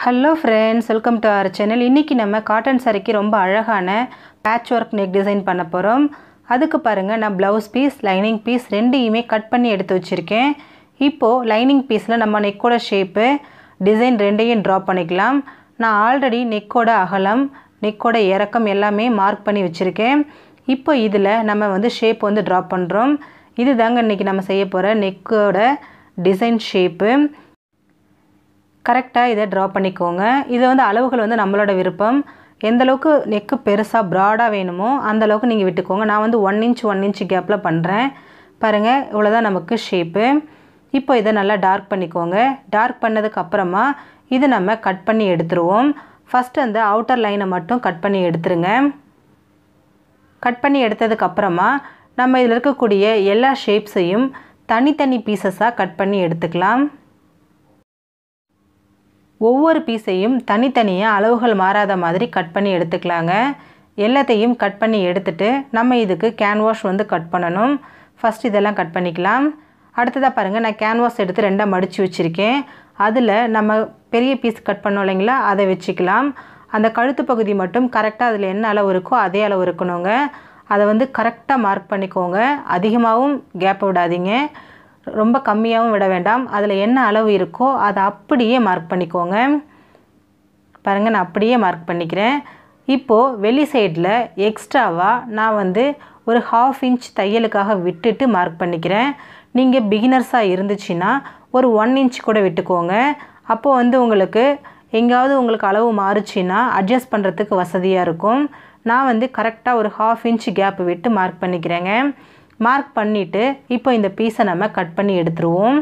hello friends welcome to our channel இன்றைக்கி நம்ம cotton சாரிக்கு ரொம்ப அழகான பேட்ச் ஒர்க் நெக் டிசைன் பண்ண போகிறோம் அதுக்கு பாருங்கள் நான் ப்ளவுஸ் பீஸ் லைனிங் பீஸ் ரெண்டையுமே கட் பண்ணி எடுத்து வச்சுருக்கேன் இப்போது லைனிங் பீஸில் நம்ம நெக்கோட ஷேப்பு டிசைன் ரெண்டையும் ட்ரா பண்ணிக்கலாம் நான் ஆல்ரெடி நெக்கோட அகலம் நெக்கோட இறக்கம் எல்லாமே மார்க் பண்ணி வச்சுருக்கேன் இப்போ இதில் நம்ம வந்து ஷேப் வந்து ட்ரா பண்ணுறோம் இது தாங்க இன்றைக்கி நம்ம செய்ய போகிற நெக்கோட டிசைன் ஷேப்பு கரெக்டாக இதை ட்ரா பண்ணிக்கோங்க இது வந்து அளவுகள் வந்து நம்மளோட விருப்பம் எந்த அளவுக்கு நெக்கு பெருசாக ப்ராடாக வேணுமோ அந்த அளவுக்கு நீங்கள் விட்டுக்கோங்க நான் வந்து ஒன் இன்ச் ஒன் இன்ச் கேப்பில் பண்ணுறேன் பாருங்கள் இவ்வளோதான் நமக்கு ஷேப்பு இப்போ இதை நல்லா டார்க் பண்ணிக்கோங்க டார்க் பண்ணதுக்கு அப்புறமா இது நம்ம கட் பண்ணி எடுத்துருவோம் ஃபஸ்ட்டு அந்த அவுட்டர் லைனை மட்டும் கட் பண்ணி எடுத்துருங்க கட் பண்ணி எடுத்ததுக்கு அப்புறமா நம்ம இதில் இருக்கக்கூடிய எல்லா ஷேப்ஸையும் தனித்தனி பீசஸாக கட் பண்ணி எடுத்துக்கலாம் ஒவ்வொரு பீஸையும் தனித்தனியாக அளவுகள் மாறாத மாதிரி கட் பண்ணி எடுத்துக்கலாங்க எல்லாத்தையும் கட் பண்ணி எடுத்துட்டு நம்ம இதுக்கு கேன்வாஷ் வந்து கட் பண்ணணும் ஃபஸ்ட் இதெல்லாம் கட் பண்ணிக்கலாம் அடுத்ததாக பாருங்கள் நான் கேன்வாஸ் எடுத்து ரெண்டாக மடித்து வச்சுருக்கேன் அதில் நம்ம பெரிய பீஸ் கட் பண்ணோம் இல்லைங்களா அதை வச்சுக்கலாம் அந்த கழுத்து பகுதி மட்டும் கரெக்டாக அதில் என்ன அளவு இருக்கோ அதே அளவு இருக்கணுங்க அதை வந்து கரெக்டாக மார்க் பண்ணிக்கோங்க அதிகமாகவும் கேப் விடாதீங்க ரொம்ப கம்மியாகவும் விட வேண்டாம் அதில் என்ன அளவு இருக்கோ அதை அப்படியே மார்க் பண்ணிக்கோங்க பாருங்கள் நான் அப்படியே மார்க் பண்ணிக்கிறேன் இப்போது வெளி சைடில் எக்ஸ்ட்ராவாக நான் வந்து ஒரு ஹாஃப் இன்ச் தையலுக்காக விட்டுட்டு மார்க் பண்ணிக்கிறேன் நீங்கள் பிகினர்ஸாக இருந்துச்சுன்னா ஒரு ஒன் இன்ச் கூட விட்டுக்கோங்க அப்போது வந்து உங்களுக்கு எங்கேயாவது உங்களுக்கு அளவு மாறுச்சுன்னா அட்ஜஸ்ட் பண்ணுறதுக்கு வசதியாக இருக்கும் நான் வந்து கரெக்டாக ஒரு ஹாஃப் இன்ச் கேப் விட்டு மார்க் பண்ணிக்கிறேங்க மார்க் பண்ணிவிட்டு இப்போ இந்த பீஸை நம்ம கட் பண்ணி எடுத்துருவோம்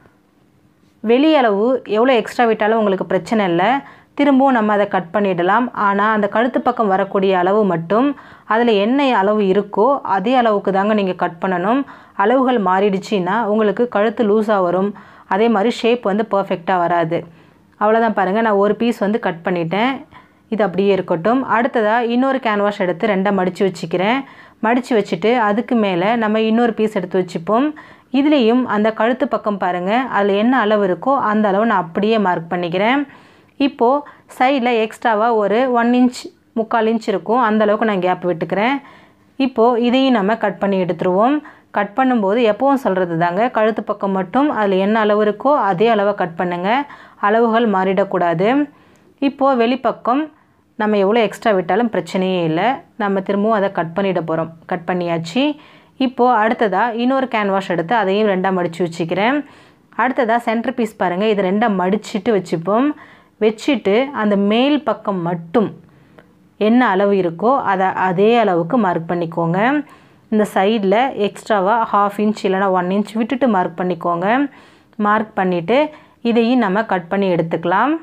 வெளியளவு எவ்வளோ எக்ஸ்ட்ரா விட்டாலும் உங்களுக்கு பிரச்சனை இல்லை திரும்பவும் நம்ம அதை கட் பண்ணிடலாம் ஆனால் அந்த கழுத்து பக்கம் வரக்கூடிய அளவு மட்டும் அதில் என்ன அளவு இருக்கோ அதே அளவுக்கு தாங்க நீங்கள் கட் பண்ணணும் அளவுகள் மாறிடுச்சின்னா உங்களுக்கு கழுத்து லூஸாக வரும் அதே மாதிரி ஷேப் வந்து பர்ஃபெக்டாக வராது அவ்வளோதான் பாருங்கள் நான் ஒரு பீஸ் வந்து கட் பண்ணிட்டேன் இது அப்படியே இருக்கட்டும் அடுத்ததாக இன்னொரு கேன்வாஷ் எடுத்து ரெண்டாக மடித்து வச்சுக்கிறேன் மடித்து வச்சுட்டு அதுக்கு மேலே நம்ம இன்னொரு பீஸ் எடுத்து வச்சுப்போம் இதுலேயும் அந்த கழுத்து பக்கம் பாருங்கள் அதில் என்ன அளவு இருக்கோ அந்த அளவு நான் அப்படியே மார்க் பண்ணிக்கிறேன் இப்போது சைடில் எக்ஸ்ட்ராவாக ஒரு ஒன் இன்ச் முக்கால் இன்ச் இருக்கும் அந்த அளவுக்கு நான் கேப் விட்டுக்கிறேன் இப்போது இதையும் நம்ம கட் பண்ணி எடுத்துருவோம் கட் பண்ணும்போது எப்போவும் சொல்கிறது தாங்க கழுத்து பக்கம் மட்டும் அதில் என்ன அளவு இருக்கோ அதே அளவை கட் பண்ணுங்கள் அளவுகள் மாறிடக்கூடாது இப்போது வெளிப்பக்கம் நம்ம எவ்வளோ எக்ஸ்ட்ரா விட்டாலும் பிரச்சனையே இல்லை நம்ம திரும்பவும் அதை கட் பண்ணிட போகிறோம் கட் பண்ணியாச்சு இப்போது அடுத்ததாக இன்னொரு கேன்வாஷ் எடுத்து அதையும் ரெண்டாக மடித்து வச்சுக்கிறேன் அடுத்ததாக சென்டர் பீஸ் பாருங்கள் இது ரெண்டாக மடிச்சுட்டு வச்சுப்போம் வச்சுட்டு அந்த மேல் பக்கம் மட்டும் என்ன அளவு இருக்கோ அதை அதே அளவுக்கு மார்க் பண்ணிக்கோங்க இந்த சைடில் எக்ஸ்ட்ராவாக ஹாஃப் இன்ச் இல்லைனா ஒன் இன்ச் விட்டுட்டு மார்க் பண்ணிக்கோங்க மார்க் பண்ணிவிட்டு இதையும் நம்ம கட் பண்ணி எடுத்துக்கலாம்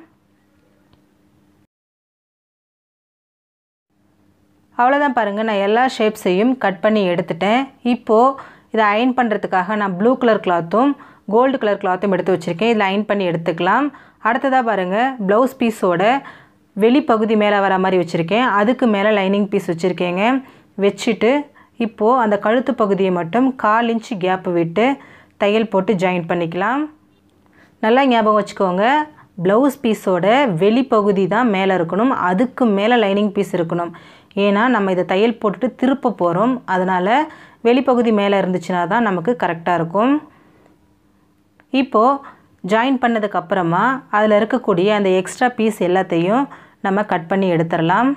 அவ்வளோதான் பாருங்கள் நான் எல்லா ஷேப்ஸையும் கட் பண்ணி எடுத்துட்டேன் இப்போது இதை அயன் பண்ணுறதுக்காக நான் ப்ளூ கலர் கிளாத்தும் கோல்டு கலர் கிளாத்தும் எடுத்து வச்சுருக்கேன் இதில் அயன் பண்ணி எடுத்துக்கலாம் அடுத்ததாக பாருங்கள் ப்ளவுஸ் பீஸோட வெளிப்பகுதி மேலே வர மாதிரி வச்சுருக்கேன் அதுக்கு மேலே லைனிங் பீஸ் வச்சுருக்கேங்க வச்சுட்டு இப்போது அந்த கழுத்து பகுதியை மட்டும் கால் இன்ச்சு கேப் விட்டு தையல் போட்டு ஜாயின் பண்ணிக்கலாம் நல்லா ஞாபகம் வச்சுக்கோங்க ப்ளவுஸ் பீஸோட வெளிப்பகுதி தான் மேலே இருக்கணும் அதுக்கு மேலே லைனிங் பீஸ் இருக்கணும் ஏன்னா நம்ம இதை தையல் போட்டுட்டு திருப்ப போகிறோம் அதனால் வெளிப்பகுதி மேலே இருந்துச்சுன்னா தான் நமக்கு கரெக்டாக இருக்கும் இப்போது ஜாயின் பண்ணதுக்கப்புறமா அதில் இருக்கக்கூடிய அந்த எக்ஸ்ட்ரா பீஸ் எல்லாத்தையும் நம்ம கட் பண்ணி எடுத்துடலாம்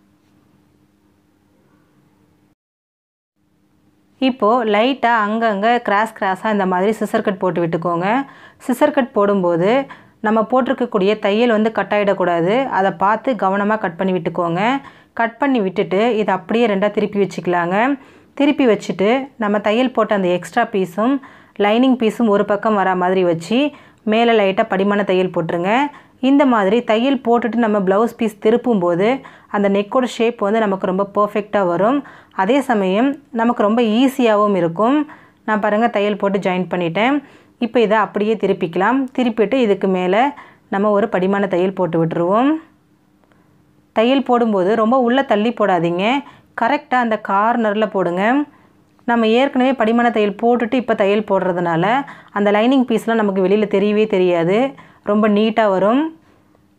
இப்போது லைட்டாக அங்கங்கே கிராஸ் கிராஸாக இந்த மாதிரி சிசர் கட் போட்டு விட்டுக்கோங்க சிசர் கட் போடும்போது நம்ம போட்டிருக்கக்கூடிய தையல் வந்து கட் ஆகிடக்கூடாது அதை பார்த்து கவனமாக கட் பண்ணி விட்டுக்கோங்க கட் பண்ணி விட்டுட்டு இதை அப்படியே ரெண்டாக திருப்பி வச்சுக்கலாங்க திருப்பி வச்சுட்டு நம்ம தையல் போட்ட அந்த எக்ஸ்ட்ரா பீஸும் லைனிங் பீஸும் ஒரு பக்கம் வரா மாதிரி வச்சு மேலே லைட்டாக படிமான தையல் போட்டுருங்க இந்த மாதிரி தையல் போட்டுட்டு நம்ம ப்ளவுஸ் பீஸ் திருப்பும் போது அந்த நெக்கோட ஷேப் வந்து நமக்கு ரொம்ப பர்ஃபெக்டாக வரும் அதே சமயம் நமக்கு ரொம்ப ஈஸியாகவும் இருக்கும் நான் பாருங்கள் தையல் போட்டு ஜாயின் பண்ணிட்டேன் இப்போ இதை அப்படியே திருப்பிக்கலாம் திருப்பிட்டு இதுக்கு மேலே நம்ம ஒரு படிமான தையல் போட்டு விட்டுருவோம் தையல் போடும்போது ரொம்ப உள்ளே தள்ளி போடாதீங்க கரெக்டாக அந்த கார்னரில் போடுங்க நம்ம ஏற்கனவே படிமான தையல் போட்டுட்டு இப்போ தையல் போடுறதுனால அந்த லைனிங் பீஸ்லாம் நமக்கு வெளியில் தெரியவே தெரியாது ரொம்ப நீட்டாக வரும்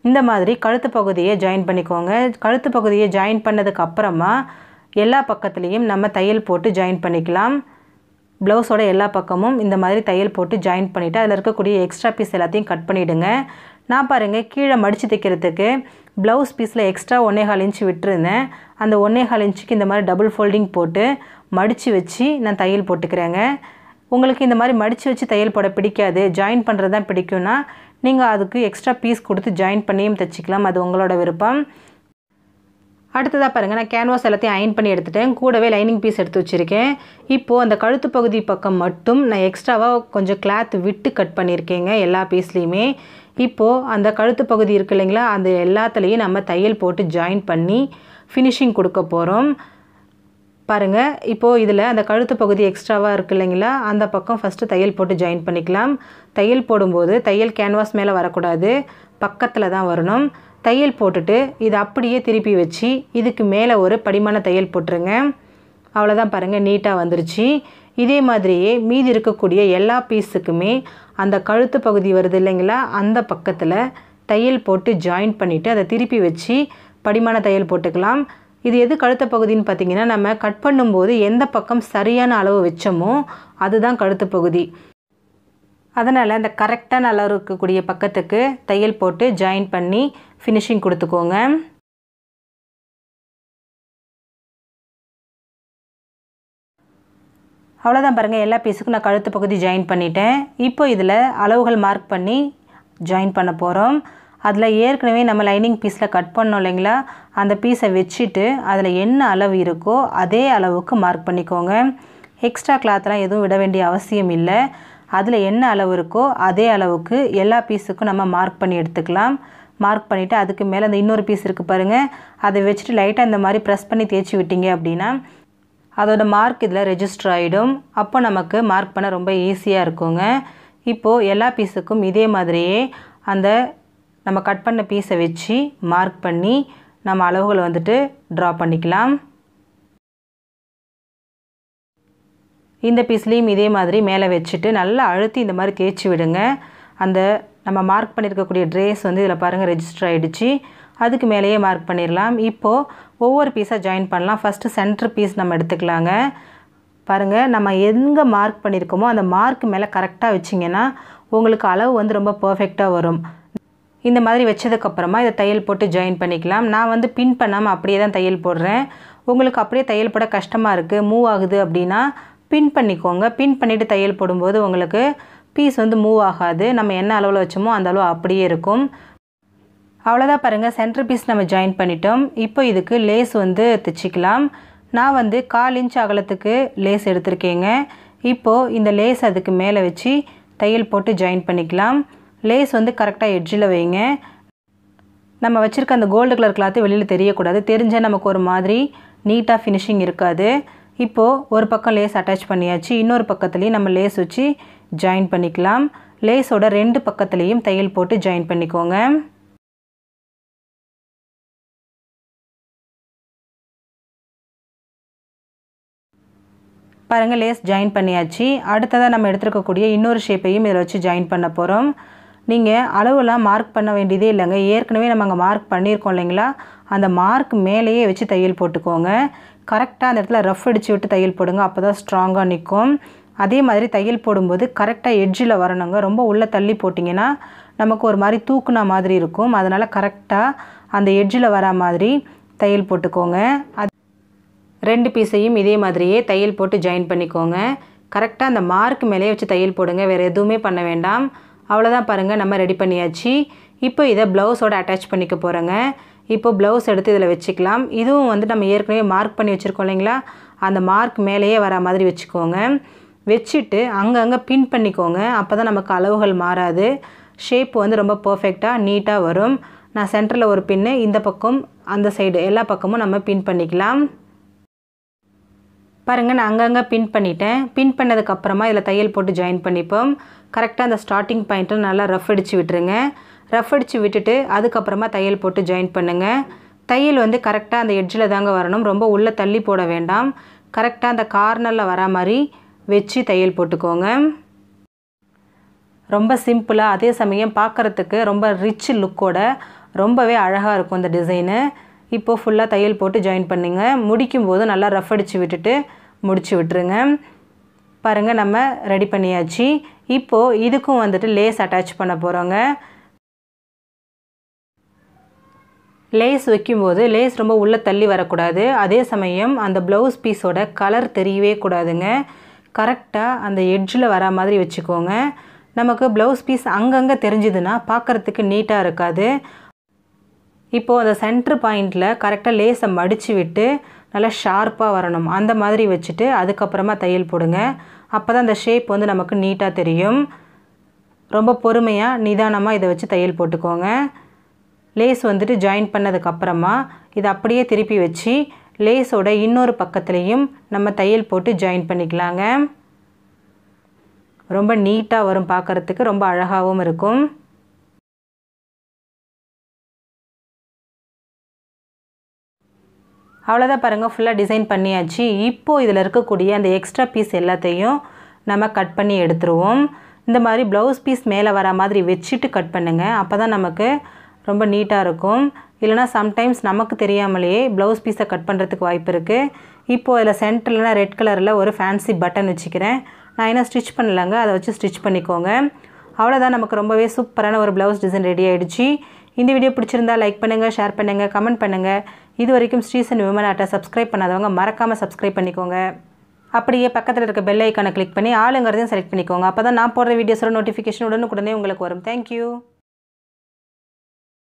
இந்த மாதிரி கழுத்து பகுதியை ஜாயின் பண்ணிக்கோங்க கழுத்து பகுதியை ஜாயின் பண்ணதுக்கு அப்புறமா எல்லா பக்கத்துலேயும் நம்ம தையல் போட்டு ஜாயின் பண்ணிக்கலாம் ப்ளவுஸோட எல்லா பக்கமும் இந்த மாதிரி தையல் போட்டு ஜாயின் பண்ணிவிட்டு அதில் இருக்கக்கூடிய எக்ஸ்ட்ரா பீஸ் எல்லாத்தையும் கட் பண்ணிவிடுங்க நான் பாருங்கள் கீழே மடித்து தைக்கிறதுக்கு ப்ளவுஸ் பீஸில் எக்ஸ்ட்ரா ஒன்றே கால் இன்ச்சு விட்டுருந்தேன் அந்த ஒன்றே கால் இன்ச்சுக்கு இந்த மாதிரி டபுள் ஃபோல்டிங் போட்டு மடித்து வச்சு நான் தையல் போட்டுக்கிறேங்க உங்களுக்கு இந்த மாதிரி மடித்து வச்சு தையல் போட பிடிக்காது ஜாயின் பண்ணுறது தான் பிடிக்கும்னா நீங்கள் அதுக்கு எக்ஸ்ட்ரா பீஸ் கொடுத்து ஜாயின் பண்ணியும் தைச்சிக்கலாம் அது உங்களோட விருப்பம் அடுத்ததாக பாருங்கள் நான் கேன்வாஸ் எல்லாத்தையும் அயன் பண்ணி எடுத்துட்டேன் கூடவே லைனிங் பீஸ் எடுத்து வச்சுருக்கேன் இப்போது அந்த கழுத்து பகுதி பக்கம் மட்டும் நான் எக்ஸ்ட்ராவாக கொஞ்சம் கிளாத் விட்டு கட் பண்ணியிருக்கேங்க எல்லா பீஸ்லேயுமே இப்போது அந்த கழுத்து பகுதி இருக்கு இல்லைங்களா அந்த எல்லாத்துலேயும் நம்ம தையல் போட்டு ஜாயின் பண்ணி ஃபினிஷிங் கொடுக்க போகிறோம் பாருங்கள் இப்போது இதில் அந்த கழுத்து பகுதி எக்ஸ்ட்ராவாக இருக்குது இல்லைங்களா அந்த பக்கம் ஃபஸ்ட்டு தையல் போட்டு ஜாயின் பண்ணிக்கலாம் தையல் போடும்போது தையல் கேன்வாஸ் மேலே வரக்கூடாது பக்கத்தில் தான் வரணும் தையல் போட்டுட்டு இதை அப்படியே திருப்பி வச்சு இதுக்கு மேலே ஒரு படிமான தையல் போட்டுருங்க அவ்வளோதான் பாருங்கள் நீட்டாக வந்துருச்சு இதே மாதிரியே மீதி இருக்கக்கூடிய எல்லா பீஸுக்குமே அந்த கழுத்து பகுதி வருது இல்லைங்களா அந்த பக்கத்தில் தையல் போட்டு ஜாயின் பண்ணிவிட்டு அதை திருப்பி வச்சு படிமான தையல் போட்டுக்கலாம் இது எது கழுத்த பகுதின்னு பார்த்தீங்கன்னா நம்ம கட் பண்ணும்போது எந்த பக்கம் சரியான அளவு வச்சோமோ அதுதான் கழுத்து பகுதி அதனால் அந்த கரெக்டான அளவு இருக்கக்கூடிய பக்கத்துக்கு தையல் போட்டு ஜாயின் பண்ணி ஃபினிஷிங் கொடுத்துக்கோங்க அவ்வளோதான் பாருங்கள் எல்லா பீஸுக்கும் நான் கழுத்து பகுதி ஜாயின் பண்ணிட்டேன் இப்போ இதில் அளவுகள் மார்க் பண்ணி ஜாயின் பண்ண போகிறோம் அதில் ஏற்கனவே நம்ம லைனிங் பீஸில் கட் பண்ணோம் இல்லைங்களா அந்த பீஸை வச்சுட்டு அதில் என்ன அளவு இருக்கோ அதே அளவுக்கு மார்க் பண்ணிக்கோங்க எக்ஸ்ட்ரா கிளாத்லாம் எதுவும் விட வேண்டிய அவசியம் இல்லை அதில் என்ன அளவு இருக்கோ அதே அளவுக்கு எல்லா பீஸுக்கும் நம்ம மார்க் பண்ணி எடுத்துக்கலாம் மார்க் பண்ணிவிட்டு அதுக்கு மேலே அந்த இன்னொரு பீஸ் இருக்குது பாருங்கள் அதை வச்சுட்டு லைட்டாக இந்த மாதிரி ப்ரெஸ் பண்ணி தேய்ச்சி விட்டீங்க அப்படின்னா அதோட மார்க் இதில் ரெஜிஸ்டர் ஆகிடும் அப்போ நமக்கு மார்க் பண்ண ரொம்ப ஈஸியாக இருக்குங்க இப்போது எல்லா பீஸுக்கும் இதே மாதிரியே அந்த நம்ம கட் பண்ண பீஸை வச்சு மார்க் பண்ணி நம்ம அளவுகளை வந்துட்டு ட்ரா பண்ணிக்கலாம் இந்த பீஸ்லேயும் இதே மாதிரி மேலே வச்சுட்டு நல்லா அழுத்தி இந்த மாதிரி தேய்ச்சி விடுங்க அந்த நம்ம மார்க் பண்ணியிருக்கக்கூடிய ட்ரேஸ் வந்து இதில் பாருங்கள் ரெஜிஸ்டர் ஆகிடுச்சு அதுக்கு மேலேயே மார்க் பண்ணிடலாம் இப்போது ஒவ்வொரு பீஸாக ஜாயின் பண்ணலாம் ஃபஸ்ட்டு சென்டர் பீஸ் நம்ம எடுத்துக்கலாங்க பாருங்கள் நம்ம எங்கே மார்க் பண்ணியிருக்கோமோ அந்த மார்க் மேலே கரெக்டாக வச்சிங்கன்னா உங்களுக்கு அளவு வந்து ரொம்ப பர்ஃபெக்டாக வரும் இந்த மாதிரி வச்சதுக்கப்புறமா இதை தையல் போட்டு ஜாயின் பண்ணிக்கலாம் நான் வந்து பின் பண்ணாமல் அப்படியே தான் தையல் போடுறேன் உங்களுக்கு அப்படியே தையல் போட கஷ்டமாக இருக்குது மூவ் ஆகுது அப்படின்னா பின் பண்ணிக்கோங்க பின் பண்ணிவிட்டு தையல் போடும்போது உங்களுக்கு பீஸ் வந்து மூவ் ஆகாது நம்ம என்ன அளவில் வச்சோமோ அந்த அளவு அப்படியே இருக்கும் அவ்வளோதான் பாருங்கள் சென்டர் பீஸ் நம்ம ஜாயின் பண்ணிட்டோம் இப்போ இதுக்கு லேஸ் வந்து தைச்சிக்கலாம் நான் வந்து கால் இன்ச் அகலத்துக்கு லேஸ் எடுத்திருக்கேங்க இப்போது இந்த லேஸ் அதுக்கு மேலே வச்சு தையல் போட்டு ஜாயின் பண்ணிக்கலாம் லேஸ் வந்து கரெக்டாக எட்ஜில் வைங்க நம்ம வச்சுருக்க அந்த கோல்டு கலர் கிளாத்து வெளியில் தெரியக்கூடாது தெரிஞ்சால் நமக்கு ஒரு மாதிரி நீட்டாக ஃபினிஷிங் இருக்காது இப்போது ஒரு பக்கம் லேஸ் அட்டாச் பண்ணியாச்சு இன்னொரு பக்கத்துலேயும் நம்ம லேஸ் வச்சு ஜாயின் பண்ணிக்கலாம் லேஸோட ரெண்டு பக்கத்துலேயும் தையல் போட்டு ஜாயின் பண்ணிக்கோங்க பாருங்கள் லேஸ் ஜாயின் பண்ணியாச்சு அடுத்ததாக நம்ம எடுத்துருக்கக்கூடிய இன்னொரு ஷேப்பையும் இதில் வச்சு ஜாயின் பண்ண போகிறோம் நீங்கள் அளவுலாம் மார்க் பண்ண வேண்டியதே இல்லைங்க ஏற்கனவே நம்ம அங்கே மார்க் பண்ணியிருக்கோம் இல்லைங்களா அந்த மார்க் மேலேயே வச்சு தையல் போட்டுக்கோங்க கரெக்டாக அந்த இடத்துல ரஃப் அடித்து விட்டு தையல் போடுங்க அப்போ தான் ஸ்ட்ராங்காக நிற்கும் அதே மாதிரி தையல் போடும்போது கரெக்டாக எட்ஜில் வரணுங்க ரொம்ப உள்ளே தள்ளி போட்டிங்கன்னா நமக்கு ஒரு மாதிரி தூக்குன மாதிரி இருக்கும் அதனால் கரெக்டாக அந்த எட்ஜில் வரா மாதிரி தையல் போட்டுக்கோங்க அது ரெண்டு பீஸையும் இதே மாதிரியே தையல் போட்டு ஜாயின் பண்ணிக்கோங்க கரெக்டாக அந்த மார்க் மேலேயே வச்சு தையல் போடுங்க வேறு எதுவுமே பண்ண வேண்டாம் அவ்வளோதான் பாருங்கள் நம்ம ரெடி பண்ணியாச்சு இப்போ இதை ப்ளவுஸோட அட்டாச் பண்ணிக்க போகிறேங்க இப்போ ப்ளவுஸ் எடுத்து இதில் வச்சுக்கலாம் இதுவும் வந்து நம்ம ஏற்கனவே மார்க் பண்ணி வச்சுருக்கோம் இல்லைங்களா அந்த மார்க் மேலேயே வர மாதிரி வச்சுக்கோங்க வச்சுட்டு அங்கங்கே பின் பண்ணிக்கோங்க அப்போ தான் நமக்கு அளவுகள் மாறாது ஷேப் வந்து ரொம்ப பர்ஃபெக்டாக நீட்டாக வரும் நான் சென்டரில் ஒரு பின்னு இந்த பக்கம் அந்த சைடு எல்லா பக்கமும் நம்ம பின் பண்ணிக்கலாம் பாருங்கள் நான் அங்கங்கே பின் பண்ணிட்டேன் பின் பண்ணதுக்கப்புறமா இதில் தையல் போட்டு ஜாயின் பண்ணிப்போம் கரெக்டாக அந்த ஸ்டார்டிங் பாயிண்ட்டில் நல்லா ரஃப் அடித்து விட்டுருங்க ரஃப் அடித்து விட்டுட்டு அதுக்கப்புறமா தையல் போட்டு ஜாயின் பண்ணுங்கள் தையல் வந்து கரெக்டாக அந்த எட்ஜில் தாங்க வரணும் ரொம்ப உள்ளே தள்ளி போட வேண்டாம் கரெக்டாக அந்த கார்னரில் வரா மாதிரி வச்சு தையல் போட்டுக்கோங்க ரொம்ப சிம்பிளாக அதே சமயம் பார்க்குறதுக்கு ரொம்ப ரிச் லுக்கோட ரொம்பவே அழகாக இருக்கும் இந்த டிசைனு இப்போது ஃபுல்லாக தையல் போட்டு ஜாயின் பண்ணுங்க முடிக்கும் போது நல்லா ரஃப் அடித்து விட்டுட்டு முடிச்சு விட்டுருங்க பாருங்கள் நம்ம ரெடி பண்ணியாச்சு இப்போது இதுக்கும் வந்துட்டு லேஸ் அட்டாச் பண்ண போகிறோங்க லேஸ் வைக்கும்போது லேஸ் ரொம்ப உள்ளே தள்ளி வரக்கூடாது அதே சமயம் அந்த ப்ளவுஸ் பீஸோட கலர் தெரியவே கூடாதுங்க கரெக்டாக அந்த எட்ஜில் வர மாதிரி வச்சுக்கோங்க நமக்கு ப்ளவுஸ் பீஸ் அங்கங்கே தெரிஞ்சுதுன்னா பார்க்குறதுக்கு நீட்டாக இருக்காது இப்போது அந்த சென்ட்ரு பாயிண்டில் கரெக்டாக லேஸை மடித்து விட்டு நல்லா ஷார்ப்பாக வரணும் அந்த மாதிரி வச்சுட்டு அதுக்கப்புறமா தையல் போடுங்க அப்போ தான் அந்த ஷேப் வந்து நமக்கு நீட்டாக தெரியும் ரொம்ப பொறுமையாக நிதானமாக இதை வச்சு தையல் போட்டுக்கோங்க லேஸ் வந்துட்டு ஜாயின் பண்ணதுக்கப்புறமா இதை அப்படியே திருப்பி வச்சு லேஸோட இன்னொரு பக்கத்துலேயும் நம்ம தையல் போட்டு ஜாயின் பண்ணிக்கலாங்க ரொம்ப நீட்டாக வரும் பார்க்குறதுக்கு ரொம்ப அழகாகவும் இருக்கும் அவ்வளோதான் பாருங்கள் ஃபுல்லாக டிசைன் பண்ணியாச்சு இப்போது இதில் இருக்கக்கூடிய அந்த எக்ஸ்ட்ரா பீஸ் எல்லாத்தையும் நம்ம கட் பண்ணி எடுத்துருவோம் இந்த மாதிரி ப்ளவுஸ் பீஸ் மேலே வர மாதிரி வச்சுட்டு கட் பண்ணுங்கள் அப்போ தான் நமக்கு ரொம்ப நீட்டாக இருக்கும் இல்லைனா சம்டைம்ஸ் நமக்கு தெரியாமலேயே ப்ளவுஸ் பீஸை கட் பண்ணுறதுக்கு வாய்ப்பு இருக்குது இப்போது அதில் சென்டர்லாம் ரெட் கலரில் ஒரு ஃபேன்சி பட்டன் வச்சுக்கிறேன் நான் என்ன ஸ்டிச் பண்ணலங்க அதை வச்சு ஸ்டிச் பண்ணிக்கோங்க அவ்வளோதான் நமக்கு ரொம்பவே சூப்பரான ஒரு ப்ளவுஸ் டிசைன் ரெடி ஆகிடுச்சு இந்த வீடியோ பிடிச்சிருந்தா லைக் பண்ணுங்கள் ஷேர் பண்ணுங்கள் கமெண்ட் பண்ணுங்கள் இது வரைக்கும் ஸ்ரீசன் விமன் ஆட்டை சப்ஸ்கிரைப் பண்ணாதவங்க மறக்காமல் சப்ஸ்கிரைப் பண்ணிக்கோங்க அப்படியே பக்கத்தில் இருக்க பெல் ஐக்கானை கிளிக் பண்ணி ஆளுங்கிறதையும் செலக்ட் பண்ணிக்கோங்க அப்போ தான் நான் போடுற வீடியோஸோட நோட்டிஃபிகேஷன் உடனுக்குடனே உங்களுக்கு வரும் தேங்க்யூ